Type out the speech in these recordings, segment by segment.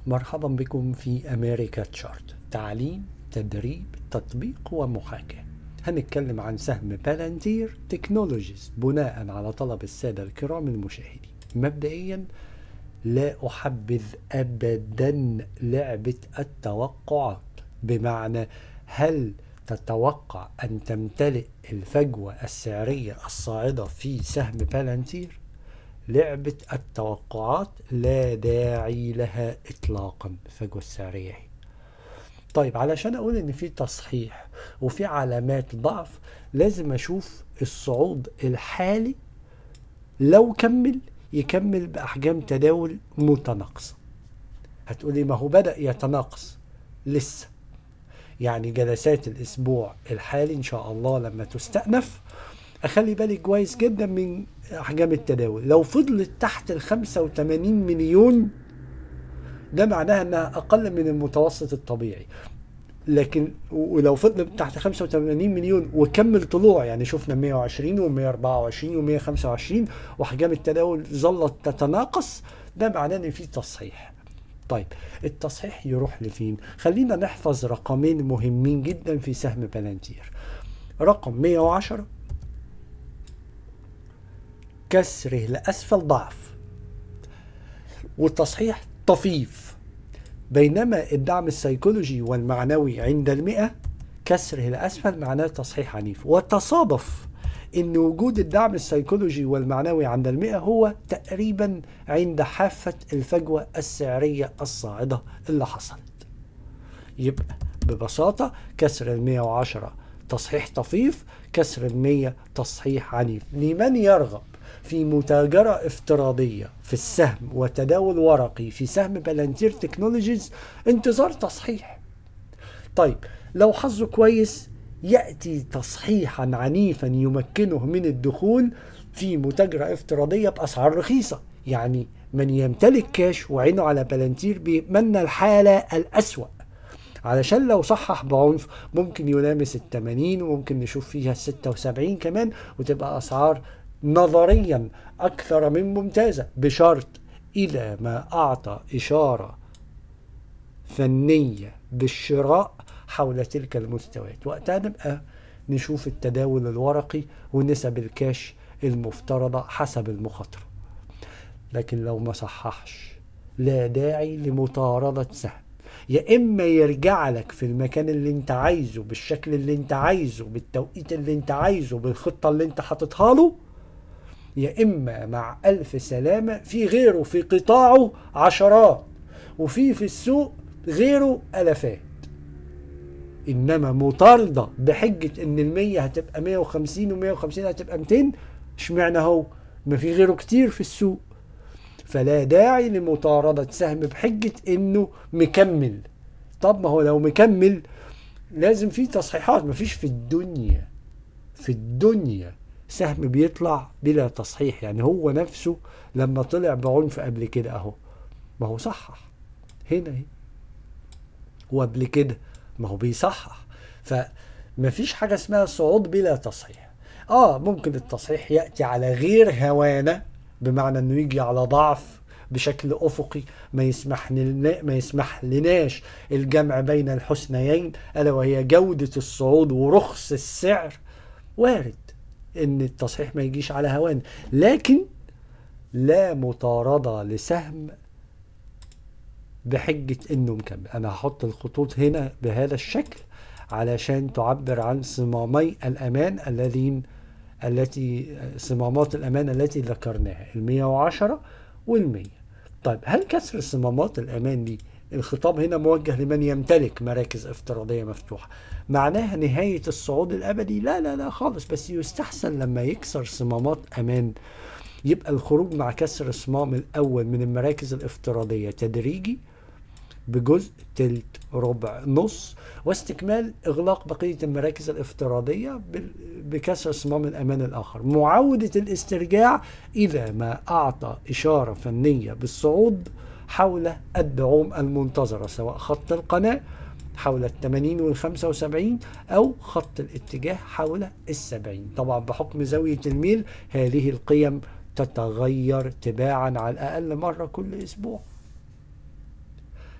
مرحبا بكم في أمريكا تشارت تعليم تدريب تطبيق ومحاكاة هنتكلم عن سهم بالانتير تكنولوجيز بناء على طلب السادة الكرام المشاهدين مبدئيا لا أحبذ أبدا لعبة التوقعات بمعنى هل تتوقع أن تمتلئ الفجوة السعرية الصاعدة في سهم بالانتير لعبة التوقعات لا داعي لها إطلاقا الفجوة السعرية هي. طيب علشان أقول إن في تصحيح وفي علامات ضعف لازم أشوف الصعود الحالي لو كمل يكمل بأحجام تداول متناقصة هتقولي ما هو بدأ يتناقص لسه يعني جلسات الأسبوع الحالي إن شاء الله لما تستأنف أخلي بالي كويس جدا من أحجام التداول لو فضلت تحت ال 85 مليون ده معناها انها اقل من المتوسط الطبيعي لكن ولو فضل تحت 85 مليون وكمل طلوع يعني شفنا 120 و124 و125 واحجام التداول ظلت تتناقص ده معناه ان في تصحيح طيب التصحيح يروح لفين خلينا نحفظ رقمين مهمين جدا في سهم بلانتير رقم 110 كسره لاسفل ضعف والتصحيح طفيف بينما الدعم السيكولوجي والمعنوي عند المئة كسره لأسفل معناه تصحيح عنيف وتصادف ان وجود الدعم السيكولوجي والمعنوي عند المئة هو تقريبا عند حافة الفجوة السعرية الصاعدة اللي حصلت يبقى ببساطة كسر المية وعشرة تصحيح طفيف كسر المية تصحيح عنيف لمن يرغب في متاجرة افتراضية في السهم وتداول ورقي في سهم بلانتير تكنولوجيز انتظار تصحيح طيب لو حظه كويس يأتي تصحيحا عنيفا يمكنه من الدخول في متاجرة افتراضية بأسعار رخيصة يعني من يمتلك كاش وعينه على بلانتير بيتمنى الحالة الأسوأ علشان لو صحح بعنف ممكن يلامس ال 80 وممكن نشوف فيها ال 76 كمان وتبقى أسعار نظريا أكثر من ممتازة بشرط إذا ما أعطى إشارة فنية بالشراء حول تلك المستويات وقتها نبقى نشوف التداول الورقي ونسب الكاش المفترضة حسب المخاطرة لكن لو ما صححش لا داعي لمطاردة سهم يا إما يرجع لك في المكان اللي انت عايزه بالشكل اللي انت عايزه بالتوقيت اللي انت عايزه بالخطة اللي انت حاططها له يا إما مع ألف سلامة في غيره في قطاعه عشرات وفي في السوق غيره ألفات إنما مطاردة بحجة إن المية هتبقى 150 و150 هتبقى 200 اشمعنى هو ما في غيره كتير في السوق فلا داعي لمطاردة سهم بحجة إنه مكمل طب ما هو لو مكمل لازم في تصحيحات مفيش في الدنيا في الدنيا سهم بيطلع بلا تصحيح يعني هو نفسه لما طلع بعنف قبل كده اهو ما هو صحح هنا اهي وقبل كده ما هو بيصحح فمفيش حاجة اسمها صعود بلا تصحيح اه ممكن التصحيح يأتي على غير هوانة بمعنى انه يجي على ضعف بشكل افقي ما يسمح لنا ما يسمح لناش الجمع بين الحسنيين الا وهي جوده الصعود ورخص السعر وارد ان التصحيح ما يجيش على هوان لكن لا مطاردة لسهم بحجة انه مكمل انا هحط الخطوط هنا بهذا الشكل علشان تعبر عن صمامي الامان الذين التي صمامات الامان التي ذكرناها ال 110 وال 100 طيب هل كسر صمامات الامان دي الخطاب هنا موجه لمن يمتلك مراكز افتراضية مفتوحة معناها نهاية الصعود الأبدي لا لا لا خالص بس يستحسن لما يكسر صمامات أمان يبقى الخروج مع كسر الصمام الأول من المراكز الافتراضية تدريجي بجزء تلت ربع نص واستكمال إغلاق بقية المراكز الافتراضية بكسر صمام الأمان الآخر معاودة الاسترجاع إذا ما أعطى إشارة فنية بالصعود حول الدعوم المنتظرة سواء خط القناة حول الثمانين والخمسة وسبعين أو خط الاتجاه حول السبعين طبعا بحكم زاوية الميل هذه القيم تتغير تباعا على الأقل مرة كل أسبوع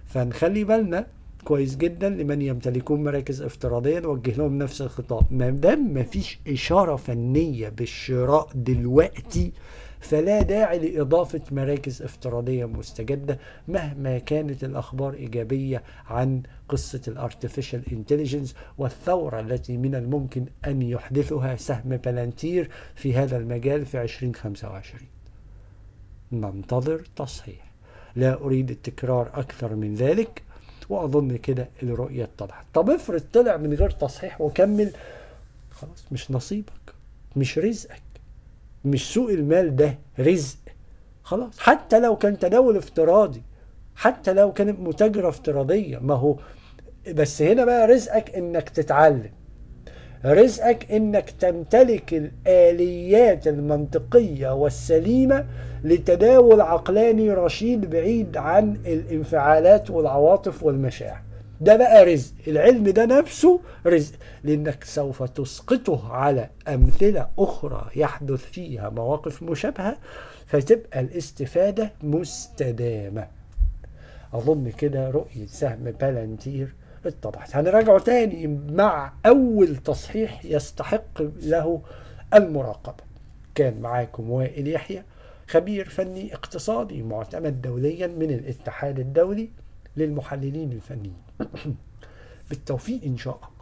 فنخلي بالنا كويس جدا لمن يمتلكون مراكز افتراضية نوجه لهم نفس الخطاب ما دام مفيش إشارة فنية بالشراء دلوقتي فلا داعي لإضافة مراكز افتراضية مستجدة مهما كانت الأخبار إيجابية عن قصة الارتفيشال انتليجنس والثورة التي من الممكن أن يحدثها سهم بلانتير في هذا المجال في 2025 ننتظر تصحيح لا أريد التكرار أكثر من ذلك وأظن كده الرؤية اتضحت طب افرض طلع من غير تصحيح وكمل خلاص مش نصيبك مش رزقك مش سوق المال ده رزق خلاص حتى لو كان تداول افتراضي حتى لو كانت متاجرة افتراضية ما هو بس هنا بقى رزقك انك تتعلم رزقك انك تمتلك الاليات المنطقيه والسليمه لتداول عقلاني رشيد بعيد عن الانفعالات والعواطف والمشاعر ده بقى رزق العلم ده نفسه رزق لانك سوف تسقطه على امثله اخرى يحدث فيها مواقف مشابهه فتبقى الاستفاده مستدامه اظن كده رؤيه سهم بالانتير اتضحت هنراجعه تاني مع أول تصحيح يستحق له المراقبة كان معاكم وائل يحيى خبير فني اقتصادي معتمد دوليا من الاتحاد الدولي للمحللين الفنيين بالتوفيق إن شاء الله